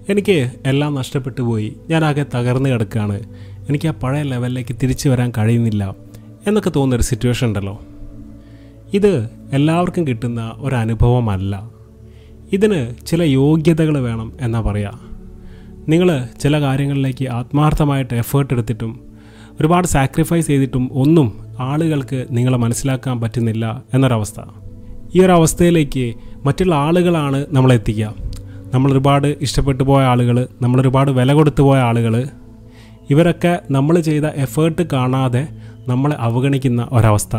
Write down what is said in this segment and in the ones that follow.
എനിക്ക് എല്ലാം നഷ്ടപ്പെട്ടു പോയി ഞാനാകെ തകർന്നു കിടക്കുകയാണ് എനിക്ക് ആ പഴയ ലെവലിലേക്ക് തിരിച്ചു വരാൻ കഴിയുന്നില്ല എന്നൊക്കെ തോന്നുന്നൊരു സിറ്റുവേഷൻ ഉണ്ടല്ലോ ഇത് എല്ലാവർക്കും കിട്ടുന്ന ഒരനുഭവമല്ല ഇതിന് ചില യോഗ്യതകൾ വേണം എന്നാ പറയാ നിങ്ങൾ ചില കാര്യങ്ങളിലേക്ക് ആത്മാർത്ഥമായിട്ട് എഫേർട്ട് എടുത്തിട്ടും ഒരുപാട് സാക്രിഫൈസ് ചെയ്തിട്ടും ഒന്നും ആളുകൾക്ക് നിങ്ങളെ മനസ്സിലാക്കാൻ പറ്റുന്നില്ല എന്നൊരവസ്ഥ ഈ ഒരു അവസ്ഥയിലേക്ക് മറ്റുള്ള ആളുകളാണ് നമ്മളെ എത്തിക്കുക നമ്മളൊരുപാട് ഇഷ്ടപ്പെട്ടു പോയ ആളുകൾ നമ്മളൊരുപാട് വില കൊടുത്തു പോയ ആളുകൾ ഇവരൊക്കെ നമ്മൾ ചെയ്ത എഫേർട്ട് കാണാതെ നമ്മളെ അവഗണിക്കുന്ന ഒരവസ്ഥ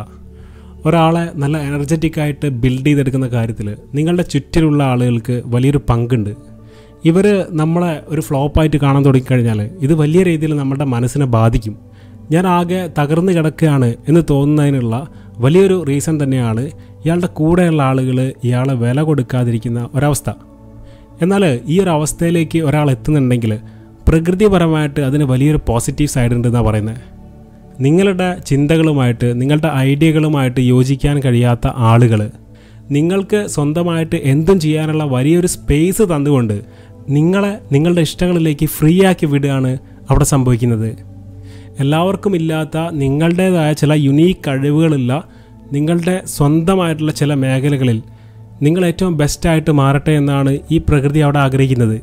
ഒരാളെ നല്ല എനർജറ്റിക് ആയിട്ട് ബിൽഡ് ചെയ്തെടുക്കുന്ന കാര്യത്തിൽ നിങ്ങളുടെ ചുറ്റിലുള്ള ആളുകൾക്ക് വലിയൊരു പങ്കുണ്ട് ഇവർ നമ്മളെ ഒരു ഫ്ലോപ്പായിട്ട് കാണാൻ തുടങ്ങിക്കഴിഞ്ഞാൽ ഇത് വലിയ രീതിയിൽ നമ്മുടെ മനസ്സിനെ ബാധിക്കും ഞാൻ ആകെ തകർന്നു കിടക്കുകയാണ് എന്ന് തോന്നുന്നതിനുള്ള വലിയൊരു റീസൺ തന്നെയാണ് ഇയാളുടെ കൂടെയുള്ള ആളുകൾ ഇയാളെ വില കൊടുക്കാതിരിക്കുന്ന ഒരവസ്ഥ എന്നാൽ ഈ ഒരു അവസ്ഥയിലേക്ക് ഒരാൾ എത്തുന്നുണ്ടെങ്കിൽ പ്രകൃതിപരമായിട്ട് അതിന് വലിയൊരു പോസിറ്റീവ് സൈഡ് ഉണ്ടെന്നാണ് പറയുന്നത് നിങ്ങളുടെ ചിന്തകളുമായിട്ട് നിങ്ങളുടെ ഐഡിയകളുമായിട്ട് യോജിക്കാൻ കഴിയാത്ത ആളുകൾ നിങ്ങൾക്ക് സ്വന്തമായിട്ട് എന്തും ചെയ്യാനുള്ള വലിയൊരു സ്പേസ് തന്നുകൊണ്ട് നിങ്ങളെ നിങ്ങളുടെ ഇഷ്ടങ്ങളിലേക്ക് ഫ്രീ ആക്കി വിടുകയാണ് അവിടെ സംഭവിക്കുന്നത് എല്ലാവർക്കും ഇല്ലാത്ത നിങ്ങളുടേതായ ചില യുണീക്ക് കഴിവുകളുള്ള നിങ്ങളുടെ സ്വന്തമായിട്ടുള്ള ചില മേഖലകളിൽ നിങ്ങൾ ഏറ്റവും ബെസ്റ്റായിട്ട് മാറട്ടെ എന്നാണ് ഈ പ്രകൃതി അവിടെ ആഗ്രഹിക്കുന്നത്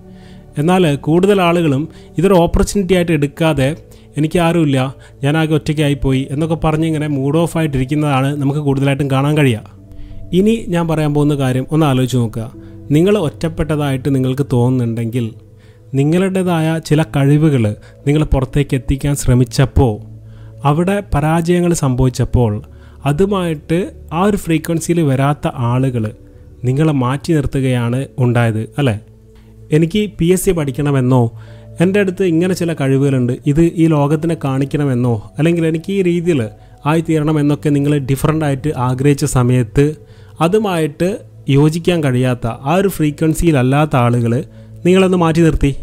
എന്നാൽ കൂടുതൽ ആളുകളും ഇതൊരു ഓപ്പർച്യൂണിറ്റി ആയിട്ട് എടുക്കാതെ എനിക്ക് ആരുമില്ല ഞാൻ ആകെ ഒറ്റയ്ക്കായിപ്പോയി എന്നൊക്കെ പറഞ്ഞ് ഇങ്ങനെ മൂഡ് ഓഫ് ആയിട്ടിരിക്കുന്നതാണ് നമുക്ക് കൂടുതലായിട്ടും കാണാൻ കഴിയുക ഇനി ഞാൻ പറയാൻ പോകുന്ന കാര്യം ഒന്ന് ആലോചിച്ച് നോക്കുക നിങ്ങൾ ഒറ്റപ്പെട്ടതായിട്ട് നിങ്ങൾക്ക് തോന്നുന്നുണ്ടെങ്കിൽ നിങ്ങളുടേതായ ചില കഴിവുകൾ നിങ്ങൾ പുറത്തേക്ക് എത്തിക്കാൻ ശ്രമിച്ചപ്പോൾ അവിടെ പരാജയങ്ങൾ സംഭവിച്ചപ്പോൾ അതുമായിട്ട് ആ ഒരു ഫ്രീക്വൻസിയിൽ വരാത്ത ആളുകൾ നിങ്ങളെ മാറ്റി നിർത്തുകയാണ് ഉണ്ടായത് അല്ലേ എനിക്ക് പി എസ് സി പഠിക്കണമെന്നോ എൻ്റെ അടുത്ത് ഇങ്ങനെ ചില കഴിവുകളുണ്ട് ഇത് ഈ ലോകത്തിനെ കാണിക്കണമെന്നോ അല്ലെങ്കിൽ എനിക്ക് ഈ രീതിയിൽ ആയിത്തീരണമെന്നൊക്കെ നിങ്ങൾ ഡിഫറൻ്റ് ആയിട്ട് ആഗ്രഹിച്ച സമയത്ത് അതുമായിട്ട് യോജിക്കാൻ കഴിയാത്ത ആ ഒരു ഫ്രീക്വൻസിയിലല്ലാത്ത ആളുകൾ നിങ്ങളൊന്ന് മാറ്റി നിർത്തി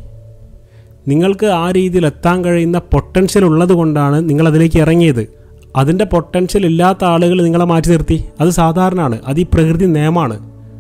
നിങ്ങൾക്ക് ആ രീതിയിൽ എത്താൻ കഴിയുന്ന പൊട്ടൻഷ്യൽ ഉള്ളത് കൊണ്ടാണ് നിങ്ങൾ അതിലേക്ക് ഇറങ്ങിയത് അതിൻ്റെ പൊട്ടൻഷ്യൽ ഇല്ലാത്ത ആളുകൾ നിങ്ങളെ മാറ്റി നിർത്തി അത് സാധാരണമാണ് അത് ഈ പ്രകൃതി നിയമമാണ്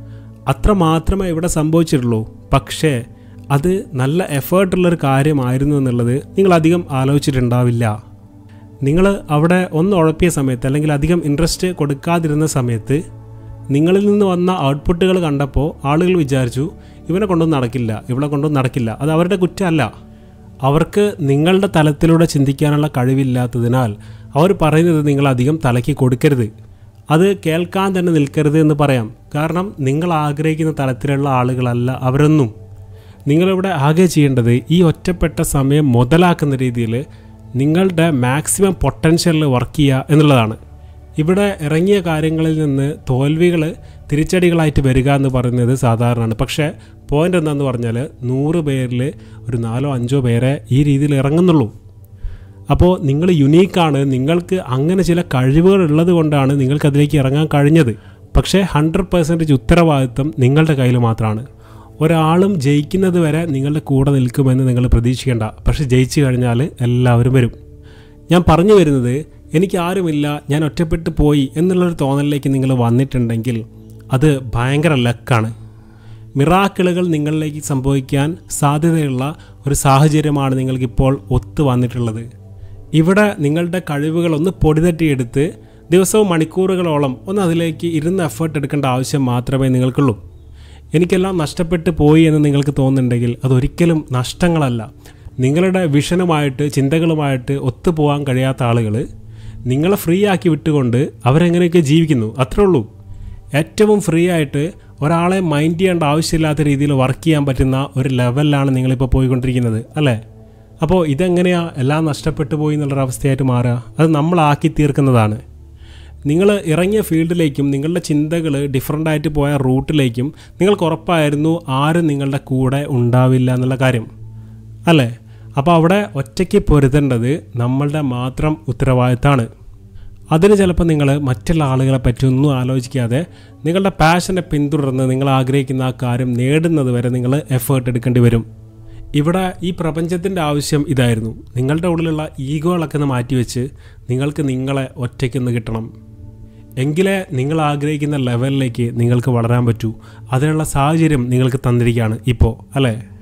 അത്ര മാത്രമേ ഇവിടെ സംഭവിച്ചിട്ടുള്ളൂ പക്ഷേ അത് നല്ല എഫേർട്ടുള്ളൊരു കാര്യമായിരുന്നു എന്നുള്ളത് നിങ്ങൾ അധികം ആലോചിച്ചിട്ടുണ്ടാവില്ല നിങ്ങൾ അവിടെ ഒന്ന് ഉഴപ്പിയ സമയത്ത് അല്ലെങ്കിൽ അധികം ഇൻട്രസ്റ്റ് കൊടുക്കാതിരുന്ന സമയത്ത് നിങ്ങളിൽ നിന്ന് വന്ന ഔട്ട്പുട്ടുകൾ കണ്ടപ്പോൾ ആളുകൾ വിചാരിച്ചു ഇവനെ കൊണ്ടൊന്നും നടക്കില്ല ഇവളെ കൊണ്ടൊന്നും നടക്കില്ല അത് അവരുടെ കുറ്റമല്ല അവർക്ക് നിങ്ങളുടെ തലത്തിലൂടെ ചിന്തിക്കാനുള്ള കഴിവില്ലാത്തതിനാൽ അവർ പറയുന്നത് നിങ്ങൾ അധികം തലയ്ക്ക് കൊടുക്കരുത് അത് കേൾക്കാൻ തന്നെ നിൽക്കരുത് എന്ന് പറയാം കാരണം നിങ്ങൾ ആഗ്രഹിക്കുന്ന തലത്തിലുള്ള ആളുകളല്ല അവരൊന്നും നിങ്ങളിവിടെ ആകെ ചെയ്യേണ്ടത് ഈ ഒറ്റപ്പെട്ട സമയം മുതലാക്കുന്ന രീതിയിൽ നിങ്ങളുടെ മാക്സിമം പൊട്ടൻഷ്യലിൽ വർക്ക് ചെയ്യുക എന്നുള്ളതാണ് ഇവിടെ ഇറങ്ങിയ കാര്യങ്ങളിൽ നിന്ന് തോൽവികൾ തിരിച്ചടികളായിട്ട് വരിക എന്ന് പറയുന്നത് സാധാരണമാണ് പക്ഷേ പോയിന്റ് എന്താന്ന് പറഞ്ഞാൽ നൂറ് പേരിൽ ഒരു നാലോ അഞ്ചോ പേരെ ഈ രീതിയിൽ ഇറങ്ങുന്നുള്ളൂ അപ്പോൾ നിങ്ങൾ യുണീക്കാണ് നിങ്ങൾക്ക് അങ്ങനെ ചില കഴിവുകൾ ഉള്ളത് കൊണ്ടാണ് നിങ്ങൾക്ക് അതിലേക്ക് ഇറങ്ങാൻ കഴിഞ്ഞത് പക്ഷേ ഹൺഡ്രഡ് പെർസെൻറ്റേജ് ഉത്തരവാദിത്വം നിങ്ങളുടെ കയ്യിൽ മാത്രമാണ് ഒരാളും ജയിക്കുന്നത് വരെ നിങ്ങളുടെ കൂടെ നിൽക്കുമെന്ന് നിങ്ങൾ പ്രതീക്ഷിക്കേണ്ട പക്ഷെ ജയിച്ചു കഴിഞ്ഞാൽ എല്ലാവരും വരും ഞാൻ പറഞ്ഞു വരുന്നത് എനിക്ക് ആരുമില്ല ഞാൻ ഒറ്റപ്പെട്ടു പോയി എന്നുള്ളൊരു തോന്നലിലേക്ക് നിങ്ങൾ വന്നിട്ടുണ്ടെങ്കിൽ അത് ഭയങ്കര ലക്കാണ് മിറാക്കിളുകൾ നിങ്ങളിലേക്ക് സംഭവിക്കാൻ സാധ്യതയുള്ള ഒരു സാഹചര്യമാണ് നിങ്ങൾക്കിപ്പോൾ ഒത്തു വന്നിട്ടുള്ളത് ഇവിടെ നിങ്ങളുടെ കഴിവുകൾ ഒന്ന് പൊടിതട്ടിയെടുത്ത് ദിവസവും മണിക്കൂറുകളോളം ഒന്ന് അതിലേക്ക് ഇരുന്ന് എഫേർട്ട് എടുക്കേണ്ട ആവശ്യം മാത്രമേ നിങ്ങൾക്കുള്ളൂ എനിക്കെല്ലാം നഷ്ടപ്പെട്ടു പോയി എന്ന് നിങ്ങൾക്ക് തോന്നുന്നുണ്ടെങ്കിൽ അതൊരിക്കലും നഷ്ടങ്ങളല്ല നിങ്ങളുടെ വിഷനുമായിട്ട് ചിന്തകളുമായിട്ട് ഒത്തുപോകാൻ കഴിയാത്ത ആളുകൾ നിങ്ങളെ ഫ്രീ ആക്കി വിട്ടുകൊണ്ട് അവരെങ്ങനെയൊക്കെ ജീവിക്കുന്നു അത്രേ ഉള്ളൂ ഏറ്റവും ഫ്രീ ആയിട്ട് ഒരാളെ മൈൻഡ് ചെയ്യേണ്ട ആവശ്യമില്ലാത്ത രീതിയിൽ വർക്ക് ചെയ്യാൻ പറ്റുന്ന ഒരു ലെവലിലാണ് നിങ്ങളിപ്പോൾ പോയിക്കൊണ്ടിരിക്കുന്നത് അല്ലേ അപ്പോൾ ഇതെങ്ങനെയാ എല്ലാം നഷ്ടപ്പെട്ടു പോയി എന്നുള്ളൊരവസ്ഥയായിട്ട് മാറുക അത് നമ്മളാക്കി തീർക്കുന്നതാണ് നിങ്ങൾ ഇറങ്ങിയ ഫീൽഡിലേക്കും നിങ്ങളുടെ ചിന്തകൾ ഡിഫറൻ്റ് ആയിട്ട് പോയ റൂട്ടിലേക്കും നിങ്ങൾക്ക് ഉറപ്പായിരുന്നു ആരും നിങ്ങളുടെ കൂടെ ഉണ്ടാവില്ല എന്നുള്ള കാര്യം അല്ലേ അപ്പോൾ അവിടെ ഒറ്റയ്ക്ക് പൊരുതേണ്ടത് നമ്മളുടെ മാത്രം ഉത്തരവാദിത്തമാണ് അതിന് ചിലപ്പോൾ നിങ്ങൾ മറ്റുള്ള ആളുകളെ പറ്റി ഒന്നും ആലോചിക്കാതെ നിങ്ങളുടെ പാഷനെ പിന്തുടർന്ന് നിങ്ങൾ ആഗ്രഹിക്കുന്ന ആ കാര്യം നേടുന്നത് വരെ നിങ്ങൾ എഫേർട്ട് എടുക്കേണ്ടി വരും ഇവിടെ ഈ പ്രപഞ്ചത്തിൻ്റെ ആവശ്യം ഇതായിരുന്നു നിങ്ങളുടെ ഉള്ളിലുള്ള ഈഗോകളൊക്കെ ഒന്ന് മാറ്റിവെച്ച് നിങ്ങൾക്ക് നിങ്ങളെ ഒറ്റയ്ക്കൊന്ന് കിട്ടണം എങ്കിലേ നിങ്ങൾ ആഗ്രഹിക്കുന്ന ലെവലിലേക്ക് നിങ്ങൾക്ക് വളരാൻ പറ്റൂ അതിനുള്ള സാഹചര്യം നിങ്ങൾക്ക് തന്നിരിക്കുകയാണ് ഇപ്പോൾ അല്ലേ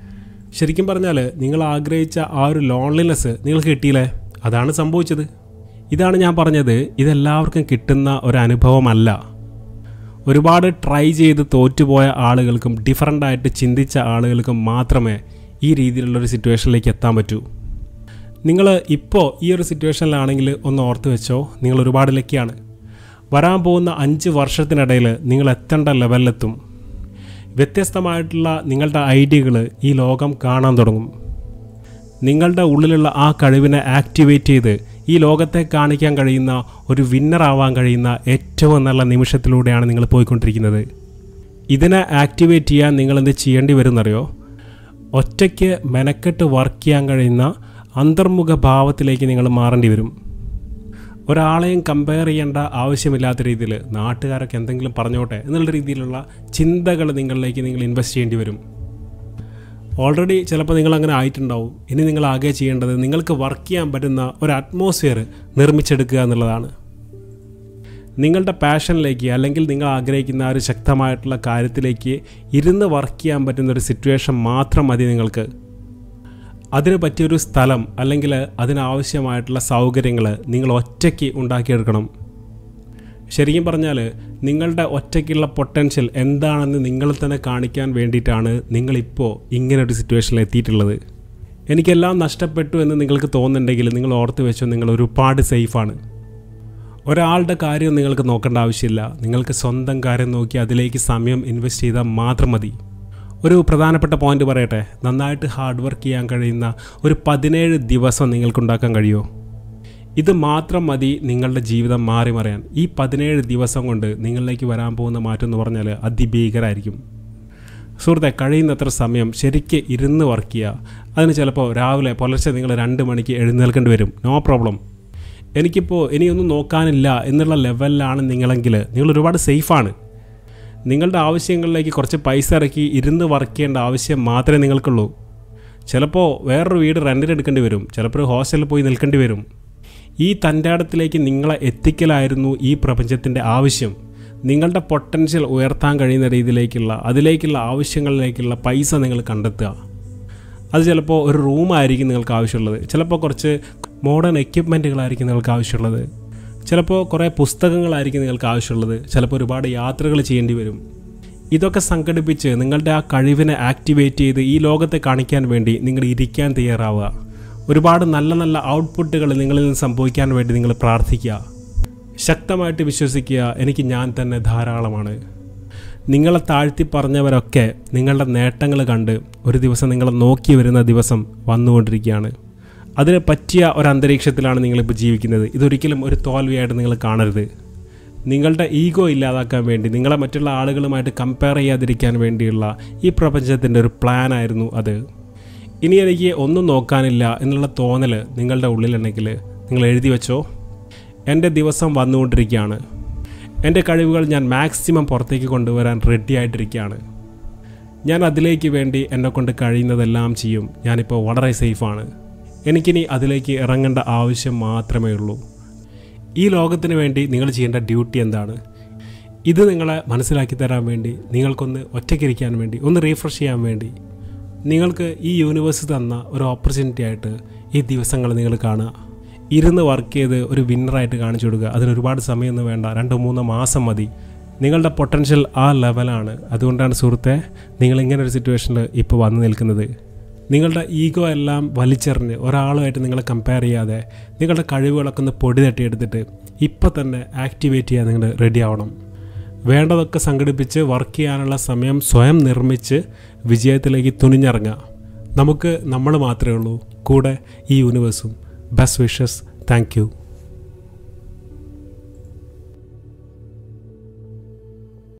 ശരിക്കും പറഞ്ഞാൽ നിങ്ങൾ ആഗ്രഹിച്ച ആ ഒരു ലോൺലിനെസ് നിങ്ങൾക്ക് കിട്ടിയില്ലേ അതാണ് സംഭവിച്ചത് ഇതാണ് ഞാൻ പറഞ്ഞത് ഇതെല്ലാവർക്കും കിട്ടുന്ന ഒരു അനുഭവമല്ല ഒരുപാട് ട്രൈ ചെയ്ത് തോറ്റുപോയ ആളുകൾക്കും ഡിഫറൻ്റ് ആയിട്ട് ചിന്തിച്ച ആളുകൾക്കും മാത്രമേ ഈ രീതിയിലുള്ളൊരു സിറ്റുവേഷനിലേക്ക് എത്താൻ പറ്റൂ നിങ്ങൾ ഇപ്പോൾ ഈ ഒരു സിറ്റുവേഷനിലാണെങ്കിൽ ഒന്ന് ഓർത്ത് വെച്ചോ നിങ്ങൾ ഒരുപാട് ലക്കിയാണ് വരാൻ പോകുന്ന അഞ്ച് വർഷത്തിനിടയിൽ നിങ്ങൾ എത്തേണ്ട ലെവലിലെത്തും വ്യത്യസ്തമായിട്ടുള്ള നിങ്ങളുടെ ഐഡിയകൾ ഈ ലോകം കാണാൻ തുടങ്ങും നിങ്ങളുടെ ഉള്ളിലുള്ള ആ കഴിവിനെ ആക്ടിവേറ്റ് ചെയ്ത് ഈ ലോകത്തെ കാണിക്കാൻ കഴിയുന്ന ഒരു വിന്നർ ആവാൻ കഴിയുന്ന ഏറ്റവും നല്ല നിമിഷത്തിലൂടെയാണ് നിങ്ങൾ പോയിക്കൊണ്ടിരിക്കുന്നത് ഇതിനെ ആക്ടിവേറ്റ് ചെയ്യാൻ നിങ്ങൾ എന്ത് ചെയ്യേണ്ടി വരുന്നറിയോ ഒറ്റയ്ക്ക് മെനക്കെട്ട് വർക്ക് ചെയ്യാൻ കഴിയുന്ന അന്തർമുഖ ഭാവത്തിലേക്ക് നിങ്ങൾ മാറേണ്ടി വരും ഒരാളെയും കമ്പയർ ചെയ്യേണ്ട ആവശ്യമില്ലാത്ത രീതിയിൽ നാട്ടുകാരൊക്കെ എന്തെങ്കിലും പറഞ്ഞോട്ടെ എന്നുള്ള രീതിയിലുള്ള ചിന്തകൾ നിങ്ങളിലേക്ക് നിങ്ങൾ ഇൻവെസ്റ്റ് ചെയ്യേണ്ടി വരും ഓൾറെഡി ചിലപ്പോൾ നിങ്ങൾ അങ്ങനെ ആയിട്ടുണ്ടാവും ഇനി നിങ്ങൾ ആകെ ചെയ്യേണ്ടത് നിങ്ങൾക്ക് വർക്ക് ചെയ്യാൻ പറ്റുന്ന ഒരു അറ്റ്മോസ്ഫിയർ നിർമ്മിച്ചെടുക്കുക എന്നുള്ളതാണ് നിങ്ങളുടെ പാഷനിലേക്ക് അല്ലെങ്കിൽ നിങ്ങൾ ആഗ്രഹിക്കുന്ന ആ ഒരു ശക്തമായിട്ടുള്ള കാര്യത്തിലേക്ക് ഇരുന്ന് വർക്ക് ചെയ്യാൻ പറ്റുന്ന ഒരു സിറ്റുവേഷൻ മാത്രം മതി നിങ്ങൾക്ക് അതിന് പറ്റിയൊരു സ്ഥലം അല്ലെങ്കിൽ അതിനാവശ്യമായിട്ടുള്ള സൗകര്യങ്ങൾ നിങ്ങൾ ഒറ്റയ്ക്ക് ഉണ്ടാക്കിയെടുക്കണം ശരിക്കും പറഞ്ഞാൽ നിങ്ങളുടെ ഒറ്റയ്ക്കുള്ള പൊട്ടൻഷ്യൽ എന്താണെന്ന് നിങ്ങൾ തന്നെ കാണിക്കാൻ വേണ്ടിയിട്ടാണ് നിങ്ങളിപ്പോൾ ഇങ്ങനെ ഒരു സിറ്റുവേഷനിൽ എത്തിയിട്ടുള്ളത് എനിക്കെല്ലാം നഷ്ടപ്പെട്ടു എന്ന് നിങ്ങൾക്ക് തോന്നുന്നുണ്ടെങ്കിൽ നിങ്ങൾ ഓർത്ത് വെച്ചോ നിങ്ങൾ ഒരുപാട് സേഫാണ് ഒരാളുടെ കാര്യം നിങ്ങൾക്ക് നോക്കേണ്ട ആവശ്യമില്ല നിങ്ങൾക്ക് സ്വന്തം കാര്യം നോക്കി അതിലേക്ക് സമയം ഇൻവെസ്റ്റ് ചെയ്താൽ മാത്രം മതി ഒരു പ്രധാനപ്പെട്ട പോയിന്റ് പറയട്ടെ നന്നായിട്ട് ഹാർഡ് വർക്ക് ചെയ്യാൻ കഴിയുന്ന ഒരു പതിനേഴ് ദിവസം നിങ്ങൾക്കുണ്ടാക്കാൻ കഴിയുമോ ഇത് മാത്രം മതി നിങ്ങളുടെ ജീവിതം മാറി മറിയാൻ ഈ പതിനേഴ് ദിവസം കൊണ്ട് നിങ്ങളിലേക്ക് വരാൻ പോകുന്ന മാറ്റം എന്ന് പറഞ്ഞാൽ അതിഭീകരമായിരിക്കും സുഹൃത്തെ കഴിയുന്നത്ര സമയം ശരിക്ക് ഇരുന്ന് വർക്ക് ചെയ്യുക അതിന് ചിലപ്പോൾ രാവിലെ പുലർച്ചെ നിങ്ങൾ രണ്ട് മണിക്ക് എഴുന്നേൽക്കേണ്ടി വരും നോ പ്രോബ്ലം എനിക്കിപ്പോൾ ഇനിയൊന്നും നോക്കാനില്ല എന്നുള്ള ലെവലിലാണ് നിങ്ങളെങ്കിൽ നിങ്ങൾ ഒരുപാട് സേഫാണ് നിങ്ങളുടെ ആവശ്യങ്ങളിലേക്ക് കുറച്ച് പൈസ ഇറക്കി ഇരുന്ന് വർക്ക് ചെയ്യേണ്ട ആവശ്യം മാത്രമേ നിങ്ങൾക്കുള്ളൂ ചിലപ്പോൾ വേറൊരു വീട് റെൻറ്റിന് എടുക്കേണ്ടി വരും ചിലപ്പോൾ ഒരു ഹോസ്റ്റലിൽ പോയി നിൽക്കേണ്ടി വരും ഈ തൻ്റാടത്തിലേക്ക് നിങ്ങളെ എത്തിക്കലായിരുന്നു ഈ പ്രപഞ്ചത്തിൻ്റെ ആവശ്യം നിങ്ങളുടെ പൊട്ടൻഷ്യൽ ഉയർത്താൻ കഴിയുന്ന രീതിയിലേക്കുള്ള അതിലേക്കുള്ള ആവശ്യങ്ങളിലേക്കുള്ള പൈസ നിങ്ങൾ കണ്ടെത്തുക അത് ചിലപ്പോൾ ഒരു റൂമായിരിക്കും നിങ്ങൾക്ക് ആവശ്യമുള്ളത് ചിലപ്പോൾ കുറച്ച് മോഡേൺ എക്യുപ്മെൻറ്റുകളായിരിക്കും നിങ്ങൾക്ക് ആവശ്യമുള്ളത് ചിലപ്പോൾ കുറേ പുസ്തകങ്ങളായിരിക്കും നിങ്ങൾക്ക് ആവശ്യമുള്ളത് ചിലപ്പോൾ ഒരുപാട് യാത്രകൾ ചെയ്യേണ്ടി വരും ഇതൊക്കെ സംഘടിപ്പിച്ച് നിങ്ങളുടെ ആ കഴിവിനെ ആക്ടിവേറ്റ് ചെയ്ത് ഈ ലോകത്തെ കാണിക്കാൻ വേണ്ടി നിങ്ങൾ ഇരിക്കാൻ തയ്യാറാവുക ഒരുപാട് നല്ല നല്ല ഔട്ട്പുട്ടുകൾ നിങ്ങളിൽ നിന്ന് സംഭവിക്കാൻ വേണ്ടി നിങ്ങൾ പ്രാർത്ഥിക്കുക ശക്തമായിട്ട് വിശ്വസിക്കുക എനിക്ക് ഞാൻ തന്നെ ധാരാളമാണ് നിങ്ങളെ താഴ്ത്തി പറഞ്ഞവരൊക്കെ നിങ്ങളുടെ നേട്ടങ്ങൾ കണ്ട് ഒരു ദിവസം നിങ്ങളെ നോക്കി വരുന്ന ദിവസം വന്നുകൊണ്ടിരിക്കുകയാണ് അതിന് പറ്റിയ ഒരു അന്തരീക്ഷത്തിലാണ് നിങ്ങളിപ്പോൾ ജീവിക്കുന്നത് ഇതൊരിക്കലും ഒരു തോൽവിയായിട്ട് നിങ്ങൾ കാണരുത് നിങ്ങളുടെ ഈഗോ ഇല്ലാതാക്കാൻ വേണ്ടി നിങ്ങളെ മറ്റുള്ള ആളുകളുമായിട്ട് കമ്പയർ ചെയ്യാതിരിക്കാൻ വേണ്ടിയുള്ള ഈ പ്രപഞ്ചത്തിൻ്റെ ഒരു പ്ലാനായിരുന്നു അത് ഇനി എനിക്ക് ഒന്നും നോക്കാനില്ല എന്നുള്ള തോന്നൽ നിങ്ങളുടെ ഉള്ളിലുണ്ടെങ്കിൽ നിങ്ങൾ എഴുതി വെച്ചോ എൻ്റെ ദിവസം വന്നുകൊണ്ടിരിക്കുകയാണ് എൻ്റെ കഴിവുകൾ ഞാൻ മാക്സിമം പുറത്തേക്ക് കൊണ്ടുവരാൻ റെഡി ആയിട്ടിരിക്കുകയാണ് ഞാൻ അതിലേക്ക് വേണ്ടി എന്നെക്കൊണ്ട് കഴിയുന്നതെല്ലാം ചെയ്യും ഞാനിപ്പോൾ വളരെ സേഫാണ് എനിക്കിനി അതിലേക്ക് ഇറങ്ങേണ്ട ആവശ്യം മാത്രമേ ഉള്ളൂ ഈ ലോകത്തിന് വേണ്ടി നിങ്ങൾ ചെയ്യേണ്ട ഡ്യൂട്ടി എന്താണ് ഇത് നിങ്ങളെ മനസ്സിലാക്കി തരാൻ വേണ്ടി നിങ്ങൾക്കൊന്ന് ഒറ്റയ്ക്കിരിക്കാൻ വേണ്ടി ഒന്ന് റീഫ്രഷ് ചെയ്യാൻ വേണ്ടി നിങ്ങൾക്ക് ഈ യൂണിവേഴ്സ് തന്ന ഒരു ഓപ്പർച്യൂണിറ്റി ആയിട്ട് ഈ ദിവസങ്ങൾ നിങ്ങൾ കാണുക ഇരുന്ന് വർക്ക് ചെയ്ത് ഒരു വിന്നറായിട്ട് കാണിച്ചു കൊടുക്കുക അതിന് ഒരുപാട് സമയമൊന്നും വേണ്ട രണ്ടോ മൂന്നോ മാസം മതി നിങ്ങളുടെ പൊട്ടൻഷ്യൽ ആ ലെവലാണ് അതുകൊണ്ടാണ് സുഹൃത്തെ നിങ്ങൾ ഇങ്ങനെ ഒരു സിറ്റുവേഷനിൽ ഇപ്പോൾ വന്നു നിൽക്കുന്നത് നിങ്ങളുടെ ഈഗോ എല്ലാം വലിച്ചെറിഞ്ഞ് ഒരാളുമായിട്ട് നിങ്ങളെ കമ്പയർ ചെയ്യാതെ നിങ്ങളുടെ കഴിവുകളൊക്കെ ഒന്ന് പൊടി തട്ടിയെടുത്തിട്ട് ഇപ്പോൾ തന്നെ ആക്ടിവേറ്റ് ചെയ്യാൻ നിങ്ങൾ റെഡി ആവണം വേണ്ടതൊക്കെ സംഘടിപ്പിച്ച് വർക്ക് ചെയ്യാനുള്ള സമയം സ്വയം നിർമ്മിച്ച് വിജയത്തിലേക്ക് തുനിഞ്ഞിറങ്ങുക നമുക്ക് നമ്മൾ മാത്രമേ ഉള്ളൂ കൂടെ ഈ യൂണിവേഴ്സും ബെസ്റ്റ് വിഷസ് താങ്ക് യു